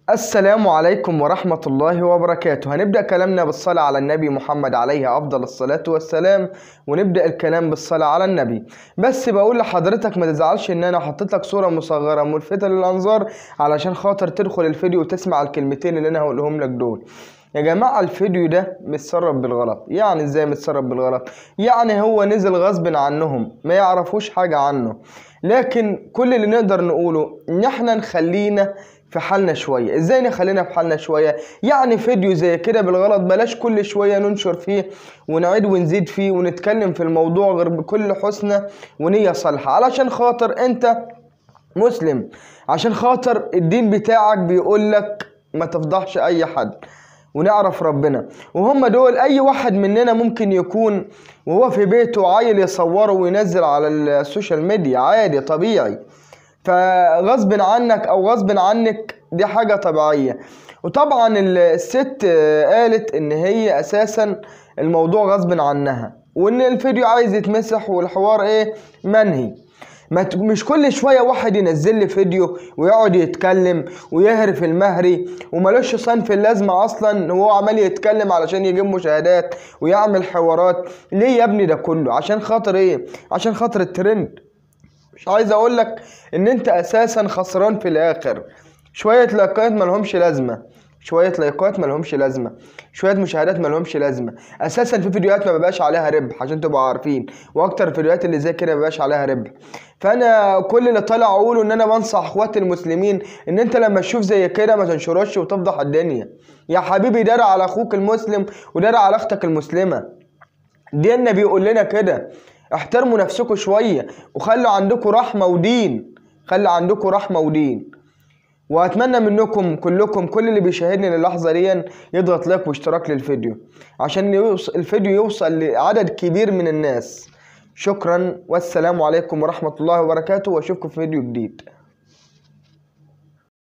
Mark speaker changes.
Speaker 1: السلام عليكم ورحمة الله وبركاته هنبدأ كلامنا بالصلاة على النبي محمد عليه أفضل الصلاة والسلام ونبدأ الكلام بالصلاة على النبي بس بقول لحضرتك ما تزعلش إن أنا حطيت لك صورة مصغرة ملفتة للأنظار علشان خاطر تدخل الفيديو وتسمع الكلمتين اللي أنا هقولهم لك دول يا جماعة الفيديو ده متسرب بالغلط يعني ازاي متسرب بالغلط يعني هو نزل غصب عنهم ما يعرفوش حاجة عنه لكن كل اللي نقدر نقوله ان احنا نخلينا في حالنا شوية ازاي نخلينا في حالنا شوية يعني فيديو زي كده بالغلط بلاش كل شوية ننشر فيه ونعيد ونزيد فيه ونتكلم في الموضوع غير بكل حسنى ونية صالحة علشان خاطر انت مسلم عشان خاطر الدين بتاعك بيقول لك ما تفضحش اي حد ونعرف ربنا وهم دول اي واحد مننا ممكن يكون وهو في بيته عيل يصوره وينزل على السوشيال ميديا عادي طبيعي فغصب عنك او غصب عنك دي حاجة طبيعية وطبعا الست قالت ان هي اساسا الموضوع غصب عنها وان الفيديو عايز يتمسح والحوار ايه منهي ما ت- مش كل شوية واحد ينزل لي فيديو ويقعد يتكلم ويهرف المهري وملوش صنف اللازمة أصلا وهو عمال يتكلم علشان يجيب مشاهدات ويعمل حوارات ليه يا ابني ده كله عشان خاطر ايه عشان خاطر الترند مش عايز اقول لك ان انت اساسا خسران في الاخر شوية لايكات ملهمش لازمة شوية لايكات ملهمش لازمة شوية مشاهدات ملهمش لازمة اساسا في فيديوهات ما بيبقاش عليها ربح عشان تبقوا عارفين واكتر الفيديوهات اللي زي كده ما بيبقاش عليها ربح فانا كل اللي طالع اقوله ان انا بنصح اخواتي المسلمين ان انت لما تشوف زي كده ما تنشرش وتفضح الدنيا يا حبيبي دار على اخوك المسلم ودار على اختك المسلمة ديننا بيقول لنا كده احترموا نفسكم شوية وخلوا عندكم رحمة ودين خلوا عندكم رحمة ودين واتمنى منكم كلكم كل اللي بيشاهدني للحظة دي يضغط لايك واشتراك للفيديو عشان يوص- الفيديو يوصل لعدد كبير من الناس شكرا والسلام عليكم ورحمة الله وبركاته واشوفكم في فيديو جديد